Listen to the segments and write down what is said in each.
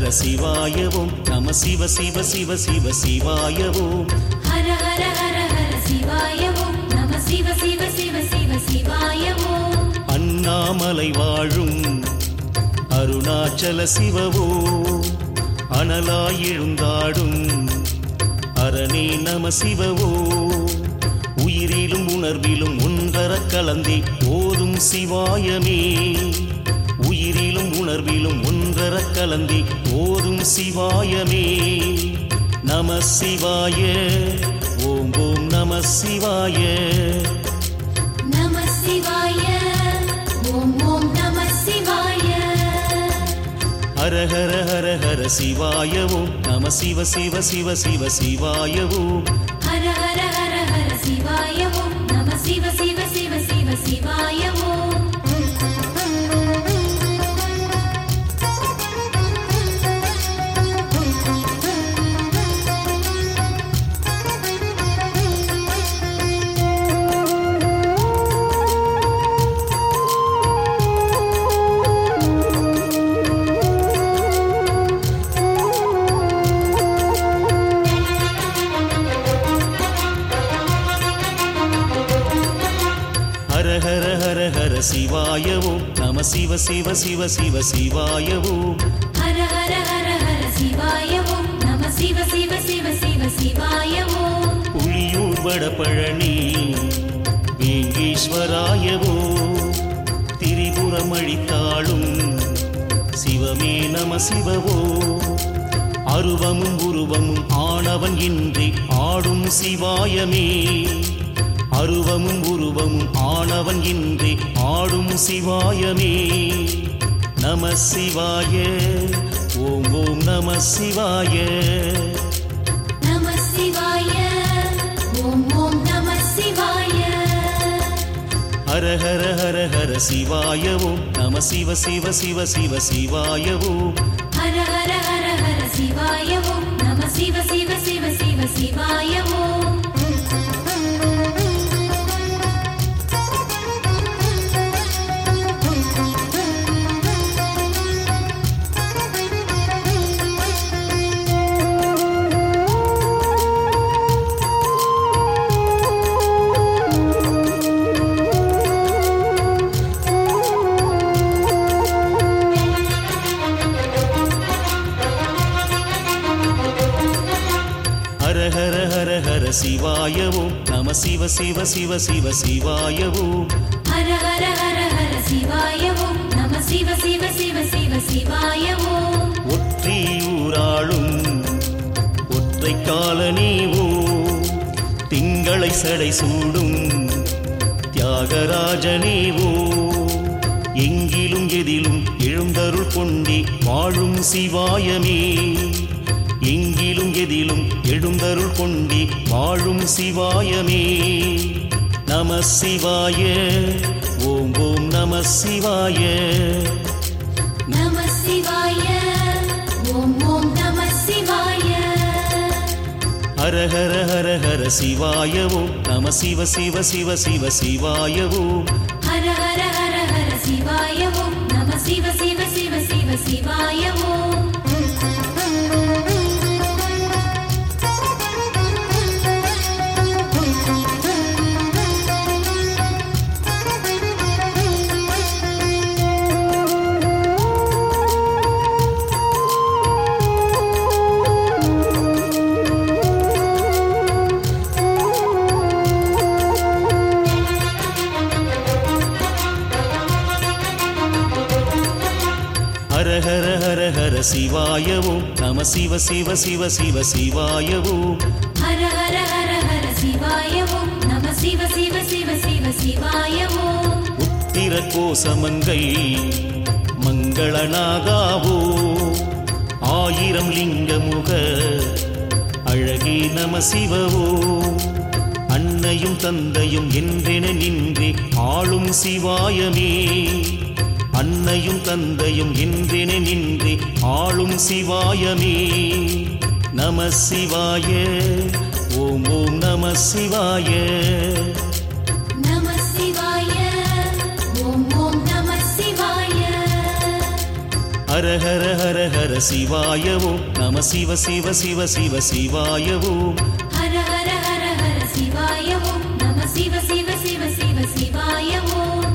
சிவாயவும் நம சிவ சிவ சிவ சிவ சிவாயவும் ஹர ஹர ஹர ஹர சிவாய ஓம் நம சிவ சிவ சிவ சிவ சிவாய ஓம் அண்ணாமலை வாழும் அருணாச்சல சிவவோ அனலாய் எழுந்தாடும் அரணே நம சிவவோ உயிரிலும் உணர்விலும் ஒன்றரக் கலந்தே ஓதும் சிவாயமே உயிரிலும் உணர்விலும் ஒன்றரக் கலந்தே ஓதும் சிவாயமே நம சிவாய ஓம் ஓம் நம சிவாய நம சிவாய ஓம் ஓம் நம சிவாய ஹர ஹர ஹர ஹர சிவாயவும் நம சிவ சிவ சிவ சிவ சிவாயவும் ஹர ஹர ஹர ஹர சிவாய ஓம் நம சிவ சிவ சிவ சிவ சிவாய ஓம் ஹர ஹர ஹர ஹர சிவாயவும் நம சிவ சிவ சிவ சிவ சிவாயவும் ஹர ஹர ஹர ஹர சிவாய ஓம் நம சிவ சிவ சிவ சிவ சிவாய ஓம் புலியூர் வடபழனி வேங்கீஸ்வராயவோ திரிபுரம் அழித்தாளும் சிவமே நம சிவவோ அருவமும் உருவமும் ஆனவன் இன்றி ஆடும் சிவாயமே அருவமும் உருவமும் ஆனவன் இன்றி ஆடும் சிவாயமே நம சிவாய ஓம் ஓம் நம சிவாய நம சிவாய ஓம் ஓம் நம சிவாய ஹர ஹர ஹர ஹர சிவாயவும் நம சிவ சிவ சிவ சிவ சிவாயவும் ஹர ஹர ஹர ஹர சிவாய ஓம் நம சிவ சிவ சிவ சிவ சிவாய ஓம் ஹர ஹர ஹர ஹர சிவாயவும் நம சிவ சிவ சிவ சிவ சிவாயவும் ஹர ஹர ஹர ஹர சிவாய ஓம் நம சிவ சிவ சிவ சிவ சிவாய ஓம் ஒற்றியூராளும் ஒற்றை காலனீவோ திங்களை சடை சூடும் தியாகராஜனேவோ எங்கிலும் எதிலும் எழுந்தருள் கொண்டே வாழும் சிவாயமே எங்கிலும் எதிலும் எழுந்தருள் கொண்டே வாழும் சிவாயமே நம சிவாய ஓம் ஓம் நம சிவாய நம சிவாய ஓம் ஓம் நம சிவாய ஹர ஹர ஹர ஹர சிவாயவும் நம சிவ சிவ சிவ சிவ சிவாயவும் ஹர ஹர ஹர ஹர சிவாய ஓம் நம சிவ சிவ சிவ சிவ சிவாய ஓம் ஹர ஹர ஹர ஹர சிவாயவும் நம சிவ சிவ சிவ சிவ சிவாயவும் ஹர ஹர ஹர ஹர சிவாய ஓம் நம சிவ சிவ சிவ சிவ சிவாய ஓம் உத்திர கோசமங்கை மங்களனாகாவோ ஆயிரம் லிங்கமுக அழகே நம சிவவோ அன்னையும் தந்தையும் என்றென நின்றே ஆளும் சிவாயமே அன்னையும் தந்தையும் என்றென நின்றே ஆளும் சிவாயமே நம சிவாய ஓம் ஓம் நம சிவாய நம சிவாய ஓம் ஓம் நம சிவாய ஹர ஹர ஹர ஹர ஹர சிவாய ஓம் நம சிவ சிவ சிவ சிவ சிவாய ஓம் ஹர ஹர ஹர ஹர சிவாய ஓம் நம சிவ சிவ சிவ சிவ சிவாய ஓம்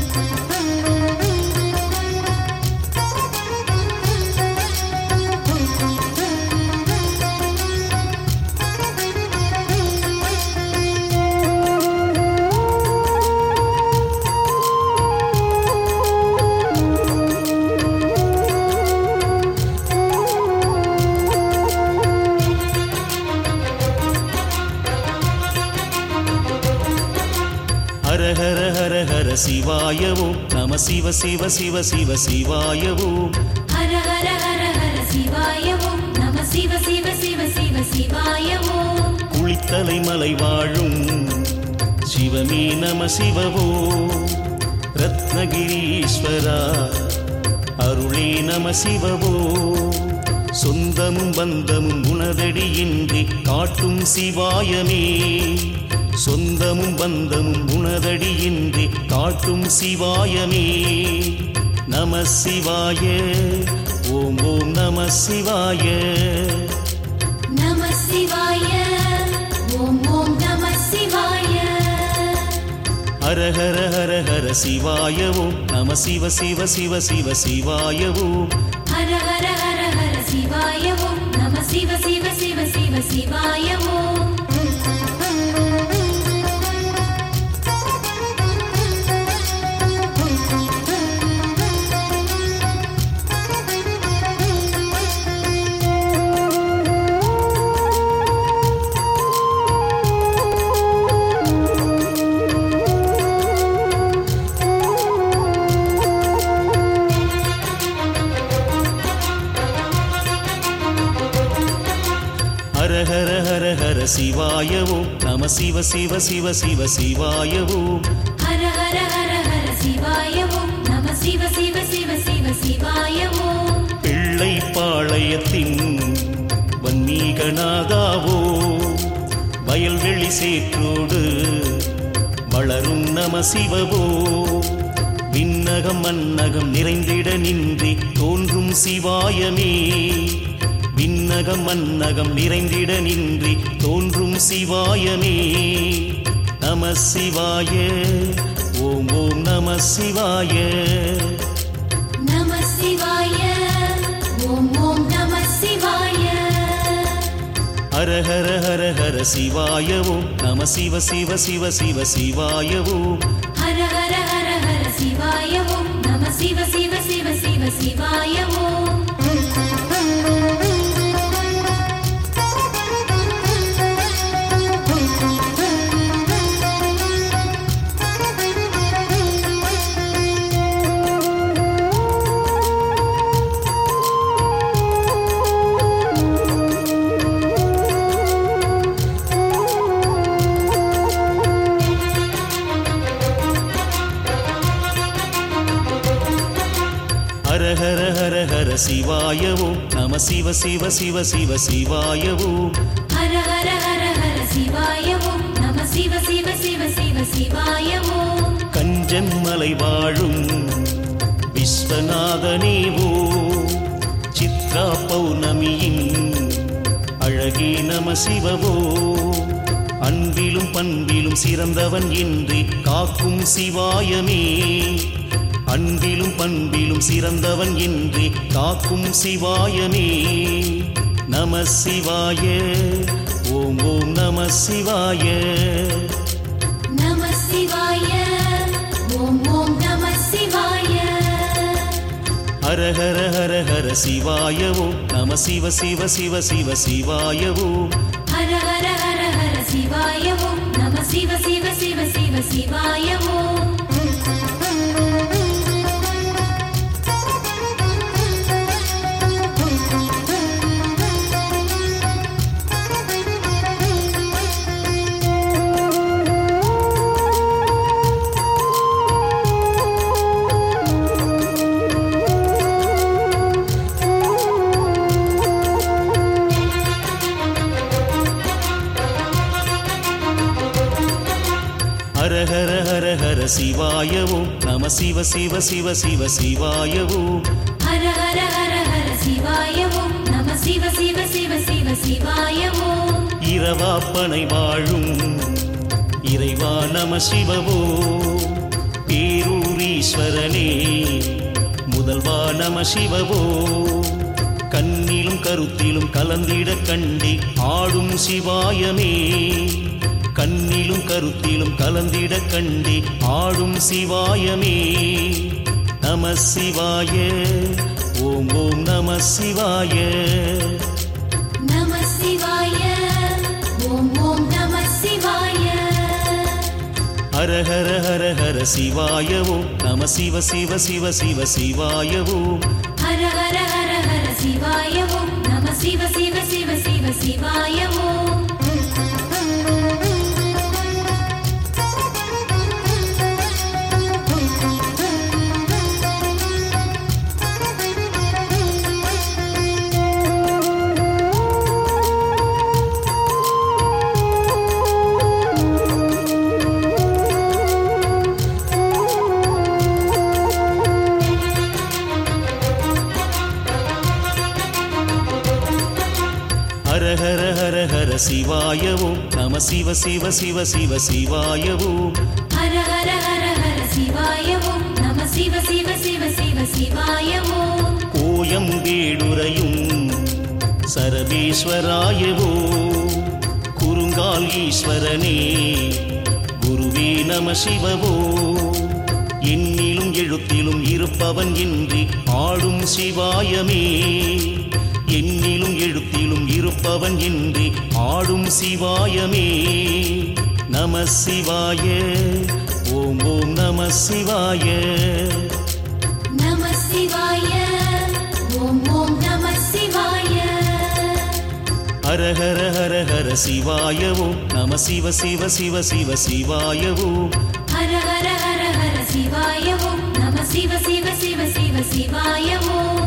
ஹர ஹர ஹர ஹர சிவாய ஓம் நம சிவ சிவ சிவ சிவ சிவாய ஓம் ஹர ஹர ஹர ஹர சிவாய ஓம் நம சிவ சிவ சிவ சிவ சிவாய ஓம் குளித்தலை மலை வாழும் சிவமே நம சிவவோ ரத்னகிரீஸ்வரா அருளே நம சிவவோ சொந்தமும் பந்தமும் உனதடியின்றி காட்டும் சிவாயமே சொந்தமும் பந்தமும் உனதடியின்றி காட்டும் சிவாயமே நம சிவாய ஓம் ஓம் நம சிவாய நம சிவாய ஓம் ஓம் நம சிவாய ஹர ஹர ஹர ஹர சிவாய ஓம் நம சிவ சிவ சிவ சிவ சிவாய ஓம் ஹர ஹர ஹர ஹர சிவாய ஓம் நம சிவ சிவ சிவ சிவ சிவாய ஓம் ஹர ஹர ஹர ஹர சிவாய ஓம் நம சிவ சிவ சிவ சிவ சிவாய ஓம் ஹர ஹர ஹர ஹர சிவாய ஓம் நம சிவ சிவ சிவ சிவ சிவாய ஓம் பிள்ளை பாளையத்தின் வன்மீகநாதாவோ வயல்வெளி சேற்றோடு வளரும் நம சிவவோ விண்ணகம் மன்னகம் நிறைந்திட நின்றி தோன்றும் சிவாயமே விண்ணகம் மன்னகம் நிறைந்திட நின்றி தோன்றும் சிவாயமே நம சிவாய ஓம் ஓம் நம சிவாய நம சிவாய ஓம் ஓம் நம சிவாய ஹர ஹர ஹர ஹர சிவாய ஓம் நம சிவ சிவ சிவ சிவ சிவாய ஓம் ஹர ஹர ஹர ஹர சிவாய ஓம் நம சிவ சிவ சிவ சிவ சிவாய ஓம் ஹர ஹர ஹர ஹர சிவாய ஓம் நம சிவ சிவ சிவ சிவ சிவாய ஓம் ஹர ஹர ஹர ஹர சிவாய ஓம் நம சிவ சிவ சிவ சிவ சிவாய ஓம் கஞ்சன் மலை வாழும் விஸ்வநாதனேவோ சித்ரா பௌர்ணமியின் அழகே நம சிவவோ அன்பிலும் பண்பிலும் சிறந்தவன் என்று காக்கும் சிவாயமே அன்பிலும் பண்பிலும் சிறந்தவன் என்று காக்கும் சிவாயமே நம சிவாய ஓம் ஓம் நம சிவாய நம சிவாய ஓம் ஓம் நம சிவாய ஹர ஹர ஹர ஹர சிவாய ஓம் நம சிவ சிவ சிவ சிவ சிவாய ஓம் ஹர ஹர ஹர ஹர சிவாய ஓம் நம சிவ சிவ சிவ சிவ சிவாய ஓம் ஹர ஹர ஹர ஹர சிவாய ஓம் நம சிவ சிவ சிவ சிவ சிவாய ஓம் ஹர ஹர ஹர ஹர ஹர சிவாய ஓம் நம சிவ சிவ சிவ சிவ சிவாய ஓம் இரவாப்பனை வாழும் இறைவா நம சிவவோ பேரூரீஸ்வரனே முதல்வா நம சிவவோ கண்ணிலும் கருத்திலும் கலந்திட கண்டி ஆடும் சிவாயமே கண்ணிலும் கருத்திலும் கலந்திட கண்டி ஆடும் சிவாயமே நம சிவாய ஓம் ஓம் நம சிவாய நம சிவாய ஓம் ஓம் நம சிவாய ஹர ஹர ஹர ஹர சிவாயவோ நம சிவ சிவ சிவ சிவ சிவாயவோ ஹர ஹர ஹர ஹர சிவாய ஓம் நம சிவ சிவ சிவ சிவ சிவாய ஓம் ஹர ஹர ஹர ஹர சிவாயவோ நம சிவ சிவ சிவ சிவ சிவாயவோ ஹர ஹர ஹர ஹர சிவாய ஓம் நம சிவ சிவ சிவ சிவ சிவாய ஓம் கோயம் வேடுரையும் சரபேஸ்வராயவோ குறுங்கால் ஈஸ்வரனே குருவே நம சிவவோ எண்ணிலும் எழுத்திலும் இருப்பவன் இன்றி ஆடும் சிவாயமே எண்ணிலும் எழுத்திலும் இருப்பவன் இன்றி ஆடும் சிவாயமே நம சிவாய ஓம் ஓம் நம சிவாய நம சிவாய ஓம் ஓம் நம சிவாய ஹர ஹர ஹர ஹர சிவாயவோ நம சிவ சிவ சிவ சிவ சிவாயவோ ஹர ஹர ஹர ஹர சிவாய ஓம் நம சிவ சிவ சிவ சிவ சிவாய ஓம்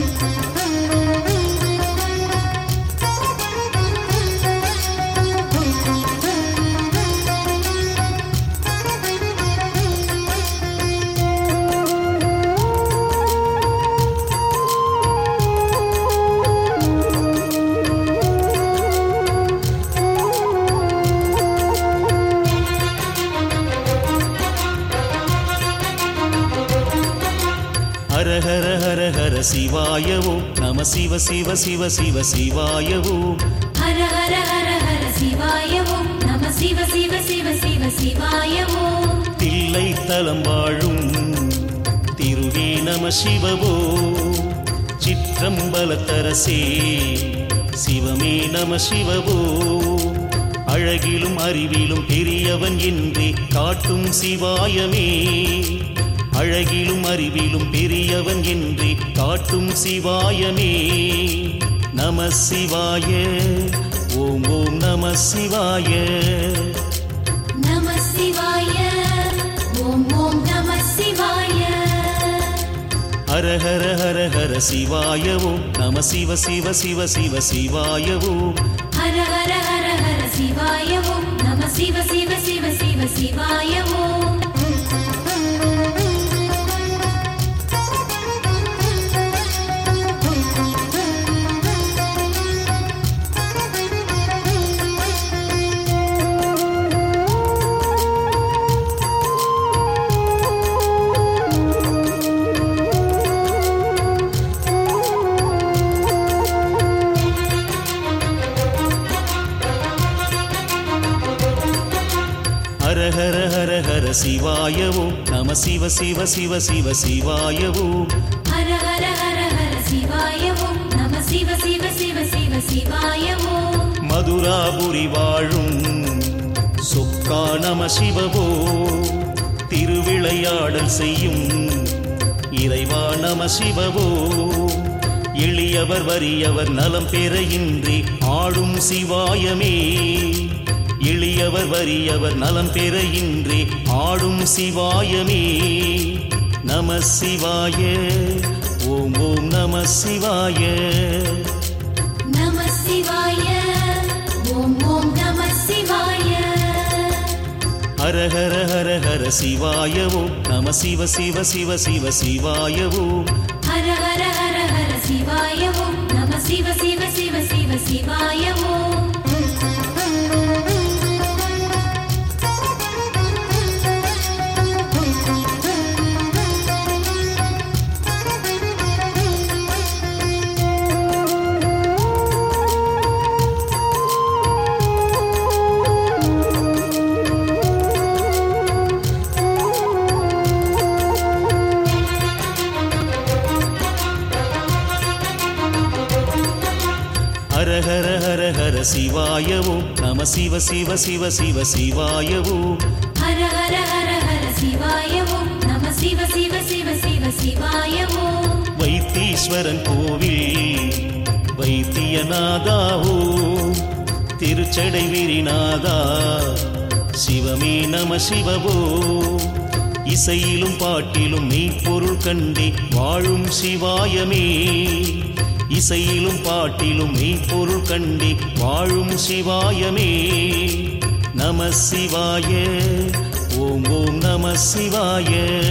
ஹர ஹர ஹர ஹர சிவாயவோ நம சிவ சிவ சிவ சிவ சிவாயவோ ஹர ஹர ஹர ஹர சிவாய ஓம் நம சிவ சிவ சிவ சிவ சிவாய ஓம் தில்லை தலம் வாழும் திருவே நம சிவவோ சிற்றம்பலத்தரசே சிவமே நம சிவவோ அழகிலும் அறிவிலும் பெரியவன் என்றே காட்டும் சிவாயமே அழகிலும் அறிவிலும் பெரியவன் என்றே காட்டும் சிவாயமே நம சிவாய ஓம் ஓம் நம சிவாய நம சிவாய ஓம் ஓம் நம சிவாய ஹர ஹர ஹர ஹர சிவாயவோ நம சிவ சிவ சிவ சிவ சிவாயவோ ஹர ஹர ஹர ஹர சிவாய ஓம் நம சிவ சிவ சிவ சிவ சிவாய ஓம் ஹர ஹர ஹர ஹர சிவாயவோ நம சிவ சிவ சிவ சிவ சிவாயவோ ஹர ஹர ஹர ஹர சிவாய ஓம் நம சிவ சிவ சிவ சிவ சிவாய ஓம் மதுராபுரி வாழும் சொக்கா நம சிவவோ திருவிளையாடல் செய்யும் இறைவா நம சிவவோ எளியவர் வறியவர் நலம் பெற இன்றி ஆடும் சிவாயமே எளியவர் வறியவர் நலம் பெற இன்றி ஆடும் சிவாயமே நம சிவாய ஓம் ஓம் நம சிவாய நம சிவாய ஓம் ஓம் நம சிவாய ஹர ஹர ஹர ஹர சிவாயவோ நம சிவ சிவ சிவ சிவ சிவாயவோ ஹர ஹர ஹர ஹர ஹர சிவாய ஓம் நம சிவ சிவ சிவ சிவ சிவாய ஓம் ஹர ஹர ஹர ஹர சிவாய ஓம் நம சிவ சிவ சிவ சிவ சிவாய ஓம் ஹர ஹர ஹர ஹர சிவாய ஓம் நம சிவ சிவ சிவ சிவ சிவாய ஓம் வைத்தீஸ்வரன் கோவில் வைத்தியநாதா ஓம் திருச்சடை விரிநாதா சிவமே நம சிவவோ இசையிலும் பாட்டிலும் மெய்ப்பொருள் கண்டே வாழும் சிவாயமே இசையிலும் பாட்டிலும் மெய்ப்பொருள் கண்டே வாழும் சிவாயமே நம சிவாய ஓம் ஓம் நம சிவாய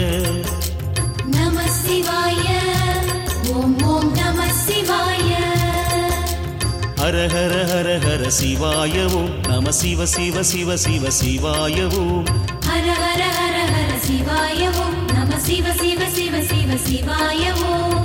நம சிவாய ஓம் ஓம் நம சிவாய ஹர ஹர ஹர ஹர சிவாய ஓம் நம சிவ சிவ சிவ சிவ சிவாய ஓம் ஹர ஹர ஹர ஹர சிவாய ஓம் நம சிவ சிவ சிவ சிவ சிவாய ஓம்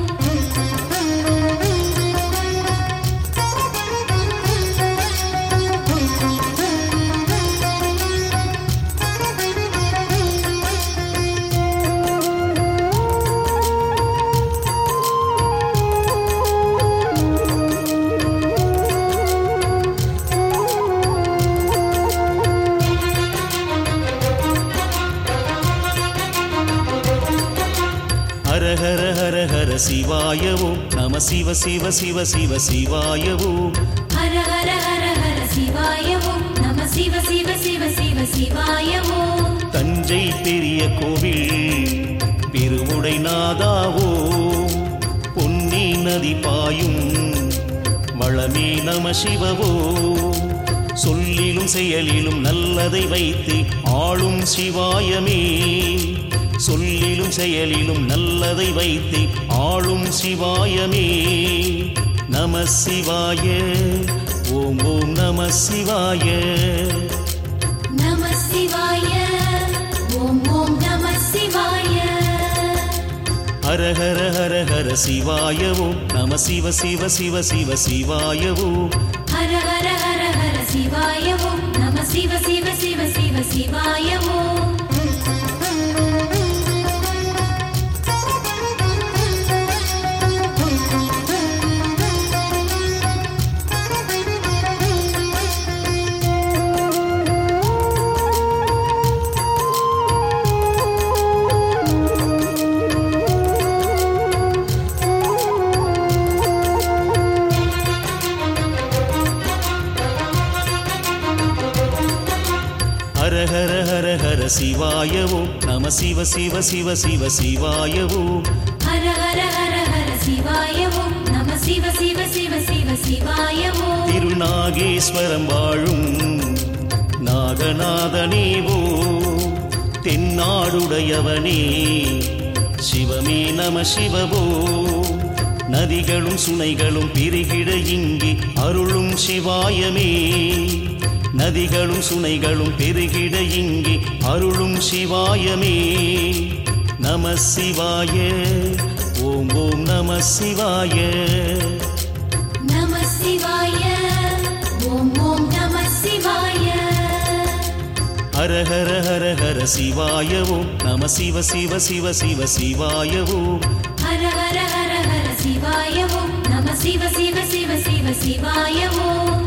ஹர ஹர ஹர ஹர சிவாய ஓம் நம சிவ சிவ சிவ சிவ சிவாய ஓம் ஹர ஹர ஹர ஹர சிவாய ஓம் நம சிவ சிவ சிவ சிவ சிவாய ஓம் தஞ்சை பெரிய கோவில் பெருவுடை நாதாவோ பொன்னி நதி பாயும் வளமே நம சிவவோ சொல்லிலும் செயலிலும் நல்லதை வைத்து ஆளும் சிவாயமே சொல்லிலும் செயலிலும் நல்லதை வைத்து ஆளும் சிவாயமே நம சிவாய ஓம் ஓம் நம சிவாய நம சிவாய ஓம் ஓம் நம சிவாய ஹர ஹர ஹர ஹர சிவாய ஓம் நம சிவ சிவ சிவ சிவ சிவாய ஓம் ஹர ஹர ஹர ஹர சிவாய ஓம் நம சிவ சிவ சிவ சிவ சிவாய ஓம் ஹர ஹர ஹர ஹர சிவாய ஓம் நம சிவ சிவ சிவ சிவ சிவாய ஓம் ஹர ஹர ஹர ஹர சிவாய ஓம் நம சிவ சிவ சிவ சிவ சிவாய ஓம் திருநாகேஸ்வரம் வாழும் நாகநாதனேவோ தென்னாடுடையவனே சிவமே நம சிவவோ நதிகளும் சுனைகளும் பெருகிட இங்கே அருளும் சிவாயமே நதிகளும் சுனைகளும் பெருகிட இங்கே அருளும் சிவாயமே நம சிவாய ஓம் ஓம் நம சிவாய நம சிவாய ஓம் ஓம் நம சிவாய ஹர ஹர ஹர ஹர சிவாய ஓம் நம சிவ சிவ சிவ சிவ சிவாய ஓம் ஹர ஹர ஹர ஹர சிவாய ஓம் நம சிவ சிவ சிவ சிவ சிவாய ஓம்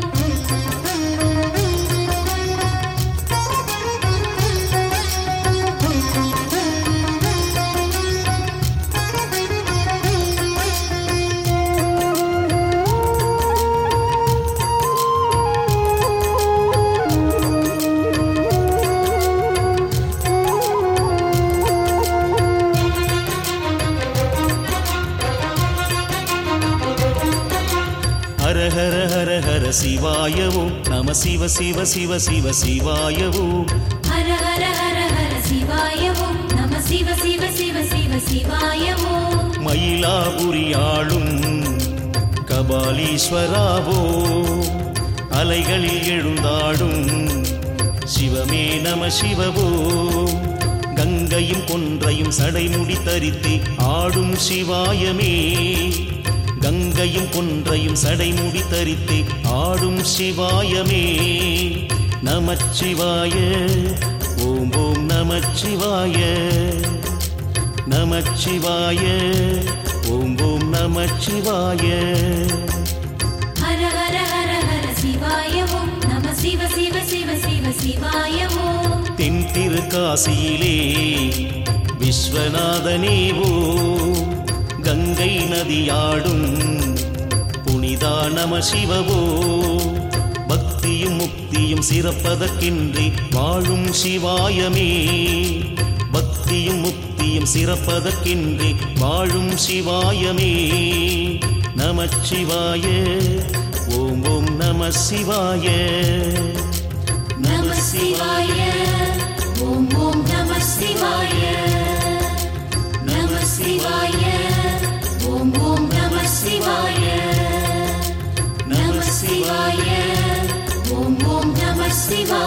ஹர ஹர ஹர ஹர சிவாய ஓம் நம சிவ சிவ சிவ சிவ சிவாய ஓம் ஹர ஹர ஹர ஹர சிவாய ஓம் நம சிவ சிவ சிவ சிவ சிவாய ஓம் மயிலாபுரியாளும் கபாலீஸ்வராவோ அலைகளில் எழுந்தாடும் சிவமே நம சிவவோ கங்கையும் கொன்றையும் சடைமுடி தரித்தே ஆடும் சிவாயமே கங்கையும் கொன்றையும் சடைமுடி தரித்தே ஆடும் சிவாயமே நமச்சிவாய ஓம் ஓம் நமச்சிவாய நமச்சிவாய ஓம் ஓம் நமச்சிவாய ஹர ஹர ஹர ஹர சிவாய ஓம் நம சிவ சிவ சிவ சிவ சிவாய ஓம் தென் திருக்காசியிலே விஸ்வநாதனேவோ கங்கை நதியாடும் புனிதா நம சிவவோ பக்தியும் முக்தியும் சிறப்பதற்கின்றி வாழும் சிவாயமே பக்தியும் முக்தியும் சிறப்பதற்கின்றி வாழும் சிவாயமே நமச்சிவாய ஓம் ஓம் நம சிவாய நம சிவாய ஓம் ஓம் நம சிவாய நம சிவாய ஓம் ஓம் நம சிவாய நம சிவாய ஓம் ஓம் நம சிவாய